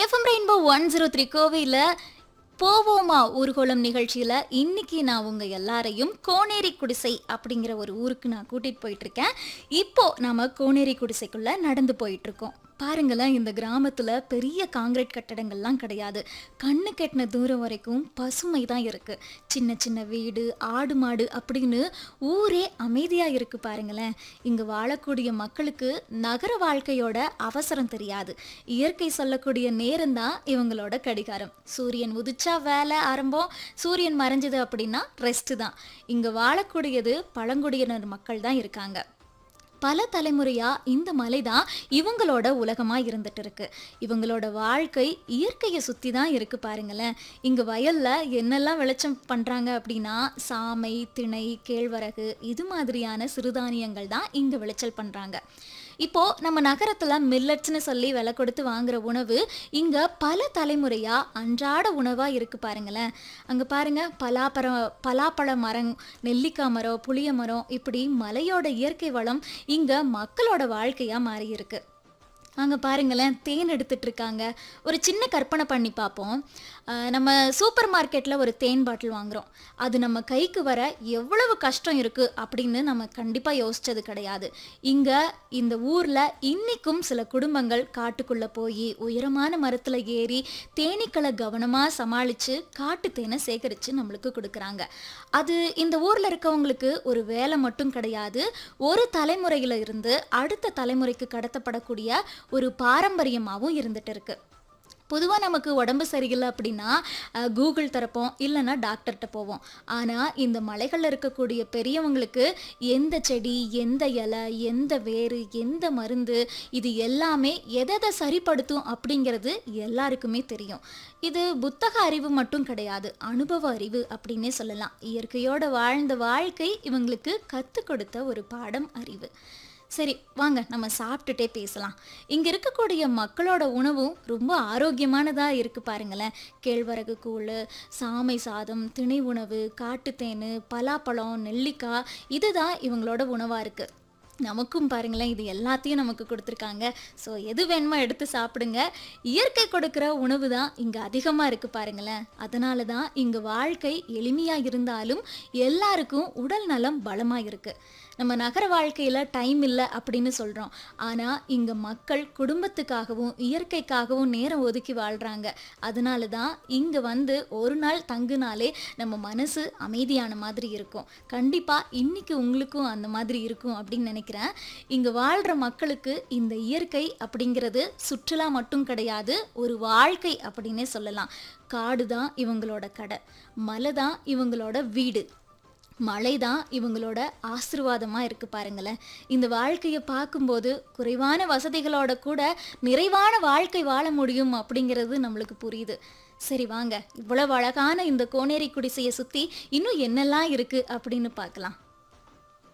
FM rainbow one zero three கோவையில் போவோமா ஊர்கோலம் நிகழ்ச்சியில் இன்னைக்கு நான் உங்க எல்லாரையும் கோனேரி குடிசை அப்படிங்கிற ஒரு ஊருக்கு நான் கூட்டிட்டு போயிட்டு இருக்கேன் இப்போ நாம கோனேரி குடிசைக்குள்ள நடந்து போயிட்டு இருக்கோம் பாருங்களேன் இந்த கிராமத்துல பெரிய காங்கிரீட் கட்டடங்கள்லாம் கிடையாது கண்ணு கெட்டின தூரம் வரைக்கும் பசுமை தான் இருக்கு சின்ன சின்ன வீடு ஆடு மாடு அப்படின்னு ஊரே அமைதியா இருக்கு பாருங்களேன் இங்க வாழக்கூடிய மக்களுக்கு நகர வாழ்க்கையோட அவசரம் தெரியாது இயற்கை சொல்லக்கூடிய நேரம் தான் இவங்களோட கடிகாரம் சூரியன் உதிச்சா வேலை ஆரம்பம் சூரியன் மறைஞ்சது அப்படின்னா ரெஸ்ட் தான் இங்க வாழக்கூடியது பழங்குடியினர் மக்கள் தான் இருக்காங்க பல தலைமுறையா இந்த மலை தான் இவங்களோட உலகமா இருந்துட்டு இருக்கு இவங்களோட வாழ்க்கை இயற்கையை சுத்தி தான் இருக்கு பாருங்களேன் இங்க வயல்ல என்னெல்லாம் விளைச்சம் பண்றாங்க அப்படின்னா சாமை திணை கேழ்வரகு இது மாதிரியான சிறுதானியங்கள் தான் இங்க விளைச்சல் பண்றாங்க இப்போ நம்ம நகரத்துல மில்லட்ஸ்னு சொல்லி விலை கொடுத்து வாங்குற உணவு இங்க பல தலைமுறையா அன்றாட உணவா இருக்கு பாருங்களேன் அங்க பாருங்க பலாப்பழம் பலாப்பழ மரம் நெல்லிக்காய் மரம் புளிய மரம் இப்படி மலையோட இயற்கை வளம் இங்க மக்களோட வாழ்க்கையா மாறி இருக்கு அங்கே பாருங்களேன் தேன் எடுத்துட்டு இருக்காங்க ஒரு சின்ன கற்பனை பண்ணி பார்ப்போம் அஹ் நம்ம சூப்பர் மார்க்கெட்டில் ஒரு தேன் பாட்டில் வாங்குறோம் அது நம்ம கைக்கு வர எவ்வளவு கஷ்டம் இருக்குது அப்படின்னு நம்ம கண்டிப்பாக யோசிச்சது கிடையாது இங்கே இந்த ஊரில் இன்னிக்கும் சில குடும்பங்கள் காட்டுக்குள்ளே போய் உயரமான மரத்தில் ஏறி தேனீக்களை கவனமாக சமாளித்து காட்டு தேனை சேகரித்து நம்மளுக்கு கொடுக்குறாங்க அது இந்த ஊரில் இருக்கவங்களுக்கு ஒரு வேலை மட்டும் கிடையாது ஒரு தலைமுறையில இருந்து அடுத்த தலைமுறைக்கு கடத்தப்படக்கூடிய ஒரு பாரம்பரியமாகவும் இருந்துட்டு இருக்கு பொதுவாக நமக்கு உடம்பு சரியில்லை அப்படின்னா அஹ், கூகுள் திறப்போம் இல்லைன்னா டாக்டர்கிட்ட போவோம் ஆனால் இந்த மலைகளில் இருக்கக்கூடிய பெரியவங்களுக்கு எந்த செடி எந்த இலை எந்த வேறு எந்த மருந்து இது எல்லாமே எதை எதை சரிப்படுத்தும் அப்படிங்கிறது எல்லாருக்குமே தெரியும் இது புத்தக அறிவு மட்டும் கிடையாது அனுபவ அறிவு அப்படின்னே சொல்லலாம் இயற்கையோட வாழ்ந்த வாழ்க்கை இவங்களுக்கு கற்றுக் கொடுத்த ஒரு பாடம் அறிவு சரி வாங்க நம்ம சாப்பிட்டுட்டே பேசலாம் இங்க இருக்கக்கூடிய மக்களோட உணவும் ரொம்ப ஆரோக்கியமானதா இருக்கு பாருங்களேன் கேழ்வரகு கூழ் சாமை சாதம் திணை உணவு காட்டுத்தேன் பலாப்பழம் நெல்லிக்காய் இதுதான் இவங்களோட உணவா இருக்கு நமக்கும் பாருங்களேன் இது எல்லாத்தையும் நமக்கு கொடுத்துருக்காங்க ஸோ எது வேணுமோ எடுத்து சாப்பிடுங்க இயற்கை கொடுக்குற உணவு தான் இங்கே அதிகமாக இருக்குது பாருங்களேன் அதனால தான் இங்கே வாழ்க்கை எளிமையாக இருந்தாலும் எல்லாருக்கும் உடல் நலம் பலமாக இருக்குது நம்ம நகர வாழ்க்கையில் டைம் இல்லை அப்படின்னு சொல்கிறோம் ஆனால் இங்கே மக்கள் குடும்பத்துக்காகவும் இயற்கைக்காகவும் நேரம் ஒதுக்கி வாழ்கிறாங்க அதனால தான் இங்கே வந்து ஒரு நாள் தங்குனாலே நம்ம மனசு அமைதியான மாதிரி இருக்கும் கண்டிப்பாக இன்னைக்கு உங்களுக்கும் அந்த மாதிரி இருக்கும் அப்படின்னு நினைக்கிறேன் இங்கே வாழ்கிற மக்களுக்கு இந்த இயற்கை அப்படிங்கிறது சுற்றுலா மட்டும் கிடையாது ஒரு வாழ்க்கை அப்படின்னே சொல்லலாம் காடு தான் இவங்களோட கடை மலை தான் இவங்களோட வீடு மழை தான் இவங்களோட ஆசிர்வாதமாக இருக்கு பாருங்களேன் இந்த வாழ்க்கையை பார்க்கும்போது குறைவான வசதிகளோட கூட நிறைவான வாழ்க்கை வாழ முடியும் அப்படிங்கிறது நம்மளுக்கு புரியுது சரி வாங்க இவ்வளவு அழகான இந்த கோனேரி குடிசையை சுற்றி இன்னும் என்னெல்லாம் இருக்கு அப்படின்னு பார்க்கலாம்